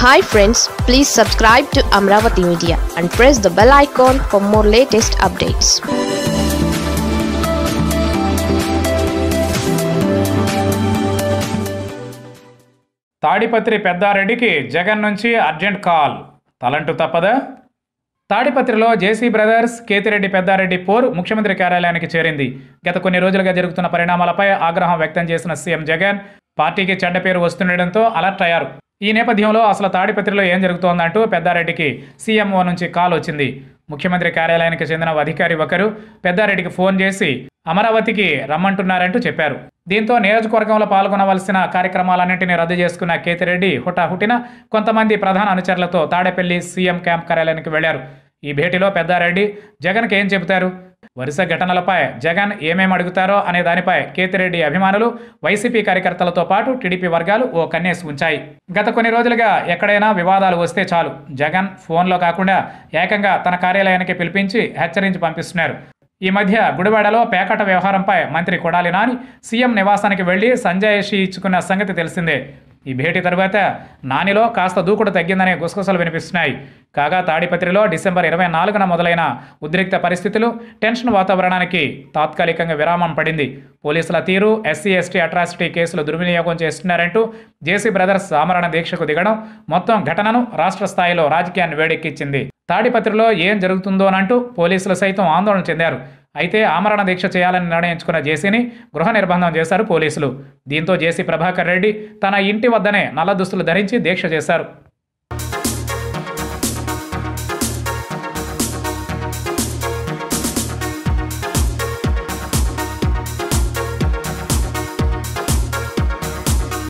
hi friends please subscribe to Amaravati media and press the bell icon for more latest updates Tadipatri పెద్దారెడ్డికి జగన్ నుంచి urgent call తలంటు తప్పదా తాడిపత్రిలో JC brothers Kethireddy Peddareddy పోరు ముఖ్యమంత్రి కార్యాలయానికి చేరింది గత కొన్ని రోజులుగా జరుగుతున్న పరిణామాలపై ఆగ్రహం వ్యక్తం చేసిన సీఎం జగన్ పార్టీకి చెడ్డ పేరు వస్తుండటంతో అలర్ట్ అయ్యారు ఈ నేపథ్యంలో అసలు తాడిపత్రిలో ఏం జరుగుతోందంటూ పెద్దారెడ్డికి సీఎంఓ నుంచి కాల్ వచ్చింది ముఖ్యమంత్రి కార్యాలయానికి చెందిన ఓ అధికారి ఒకరు పెద్దారెడ్డికి ఫోన్ చేసి అమరావతికి రమ్మంటున్నారంటూ చెప్పారు దీంతో నియోజకవర్గంలో పాల్గొనవలసిన కార్యక్రమాలన్నింటినీ రద్దు చేసుకున్న కేతిరెడ్డి హుటాహుటిన కొంతమంది ప్రధాన అనుచరులతో తాడేపల్లి సీఎం క్యాంప్ కార్యాలయానికి వెళ్లారు ఈ భేటీలో పెద్దారెడ్డి జగన్కి ఏం చెబుతారు వరుస ఘటనలపై జగన్ ఏమేం అడుగుతారో అనే దానిపై కేతిరెడ్డి అభిమానులు వైసీపీ కార్యకర్తలతో పాటు టీడీపీ వర్గాలు ఓ కన్నేసి ఉంచాయి గత కొన్ని రోజులుగా ఎక్కడైనా వివాదాలు వస్తే చాలు జగన్ ఫోన్లో కాకుండా ఏకంగా తన కార్యాలయానికి పిలిపించి హెచ్చరించి పంపిస్తున్నారు ఈ మధ్య గుడివాడలో పేకట వ్యవహారంపై మంత్రి కొడాలి నాని సీఎం నివాసానికి వెళ్లి సంజాయిషి ఇచ్చుకున్న సంగతి తెలిసిందే ఈ భేటీ తరువాత నానిలో కాస్త దూకుడు తగ్గిందనే గుసగుసలు వినిపిస్తున్నాయి కాగా తాడిపత్రిలో డిసెంబర్ ఇరవై నాలుగున మొదలైన ఉద్రిక్త పరిస్థితులు టెన్షన్ వాతావరణానికి తాత్కాలికంగా విరామం పడింది పోలీసుల తీరు ఎస్సీ ఎస్టీ అట్రాసిటీ కేసులు దుర్వినియోగం చేస్తున్నారంటూ జేసీ బ్రదర్స్ ఆమరణ దీక్షకు దిగడం మొత్తం ఘటనను రాష్ట్ర స్థాయిలో రాజకీయాన్ని వేడెక్కించింది తాడిపత్రిలో ఏం జరుగుతుందోనంటూ పోలీసులు సైతం ఆందోళన చెందారు అయితే ఆమరణ దీక్ష చేయాలని నిర్ణయించుకున్న జేసీని గృహ నిర్బంధం చేశారు పోలీసులు దీంతో జేసీ ప్రభాకర్ రెడ్డి తన ఇంటి వద్దనే నల్ల దుస్తులు ధరించి దీక్ష చేశారు